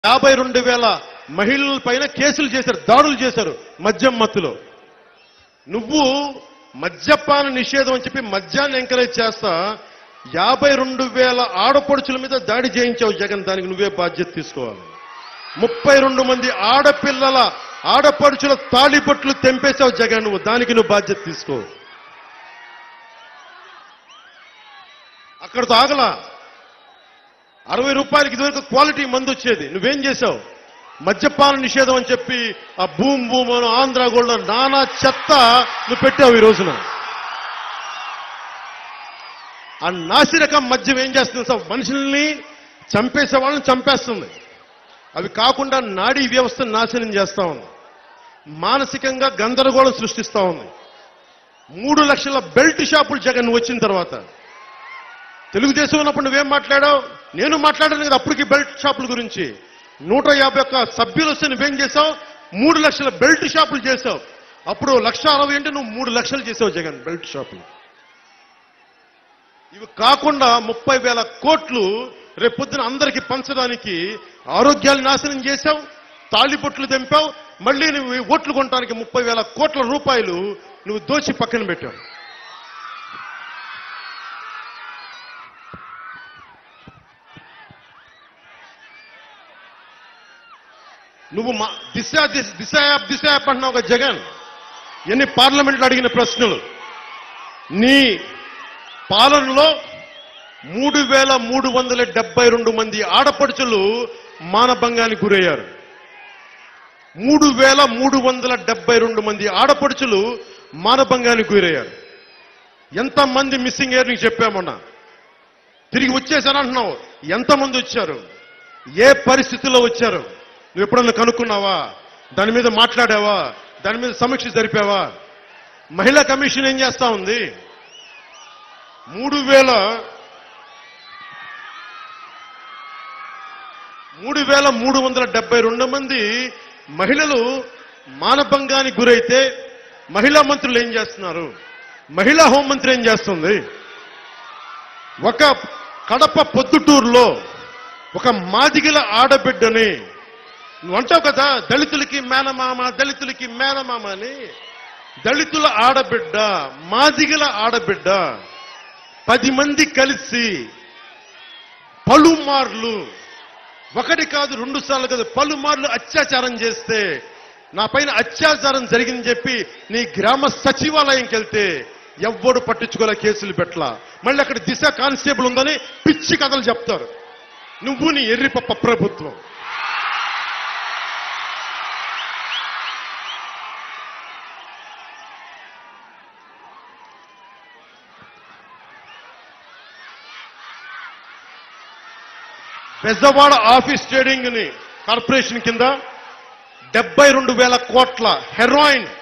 యాభై రెండు వేల మహిళల పైన కేసులు చేశారు దాడులు చేశారు మద్యం మత్తులో నువ్వు మద్యపాన నిషేధం అని చెప్పి మద్యాన్ని ఎంకరేజ్ చేస్తా యాభై రెండు వేల ఆడపడుచుల మీద దాడి చేయించావు జగన్ దానికి నువ్వే బాధ్యత తీసుకోవాలి ముప్పై రెండు మంది ఆడపిల్లల ఆడపడుచుల తాళిబొట్లు తెంపేశావు జగన్ నువ్వు దానికి నువ్వు బాధ్యత తీసుకో అక్కడితో ఆగలా అరవై రూపాయలకి ఇదివరకు క్వాలిటీ మందు వచ్చేది నువ్వేం చేశావు మద్యపాన నిషేధం అని చెప్పి ఆ భూమ్ భూమ్ అని ఆంధ్ర గోల్డ్ అని నానా చెత్త నువ్వు పెట్టావు ఈ రోజున ఆ నాసిరకం మద్యం ఏం చేస్తుంది సార్ మనుషుల్ని చంపేసే వాళ్ళని చంపేస్తుంది అవి కాకుండా నాడీ వ్యవస్థను నాశనం చేస్తా ఉంది మానసికంగా గందరగోళం సృష్టిస్తా ఉంది మూడు లక్షల బెల్ట్ షాపులు జగన్ నువ్వు వచ్చిన తర్వాత తెలుగుదేశం ఉన్నప్పుడు నువ్వేం మాట్లాడావు నేను మాట్లాడాను కదా అప్పటికి బెల్ట్ షాపుల గురించి నూట యాభై ఒక్క సభ్యులు వస్తే నువ్వేం చేసావు మూడు లక్షల బెల్ట్ షాపులు చేసావు అప్పుడు లక్ష అరవై అంటే నువ్వు మూడు లక్షలు చేసావు జగన్ బెల్ట్ షాపులు ఇవి కాకుండా ముప్పై వేల కోట్లు రేపొద్దున అందరికి పంచడానికి ఆరోగ్యాలు నాశనం చేశావు తాళిబొట్లు తెంపావు మళ్ళీ నువ్వు ఈ ఓట్లు కొనడానికి ముప్పై వేల కోట్ల రూపాయలు నువ్వు దోచి పక్కన పెట్టావు నువ్వు మా దిశ దిశ దిశ యాప్ దిశ యాప్ అంటున్నావు కదా జగన్ ఎన్ని పార్లమెంట్లో అడిగిన ప్రశ్నలు నీ పాలనలో మూడు వేల మూడు వందల డెబ్బై రెండు మంది ఆడపడుచులు మానభంగానికి గురయ్యారు మూడు వేల మూడు వందల డెబ్బై రెండు మంది ఆడపడుచులు మానభంగానికి గురయ్యారు ఎంతమంది మిస్సింగ్ అయ్యారు నీకు చెప్పామన్నా తిరిగి వచ్చేసానంటున్నావు ఎంతమంది వచ్చారు ఏ పరిస్థితుల్లో వచ్చారు నువ్వు ఎప్పుడన్నా కనుక్కున్నావా దాని మీద మాట్లాడావా దాని మీద సమీక్ష జరిపావా మహిళా కమిషన్ ఏం చేస్తా ఉంది మూడు వేల మూడు వేల మూడు వందల డెబ్బై రెండు మంది మహిళలు మానభంగానికి గురైతే మహిళా మంత్రులు ఏం చేస్తున్నారు మహిళా హోంమంత్రి ఏం చేస్తుంది ఒక కడప పొద్దుటూరులో ఒక మాదిగల ఆడబిడ్డని నువ్వు అంటావు కదా దళితులకి మేనమామ దళితులకి మేనమామ అని దళితుల ఆడబిడ్డ మాదిగల ఆడబిడ్డ పది మంది కలిసి పలుమార్లు ఒకటి కాదు రెండు సార్లు కాదు పలుమార్లు అత్యాచారం చేస్తే నా పైన అత్యాచారం జరిగిందని చెప్పి నీ గ్రామ సచివాలయంకి వెళ్తే ఎవ్వడు పట్టించుకోలే కేసులు పెట్టలా మళ్ళీ అక్కడ దిశ కానిస్టేబుల్ ఉందని పిచ్చి కథలు చెప్తారు నువ్వు నీ ఎర్రిపప్ప ప్రభుత్వం బెజవాడ ఆఫీస్ ట్రేడింగ్ ని కార్పొరేషన్ కింద డెబ్బై రెండు వేల కోట్ల హెరాయిన్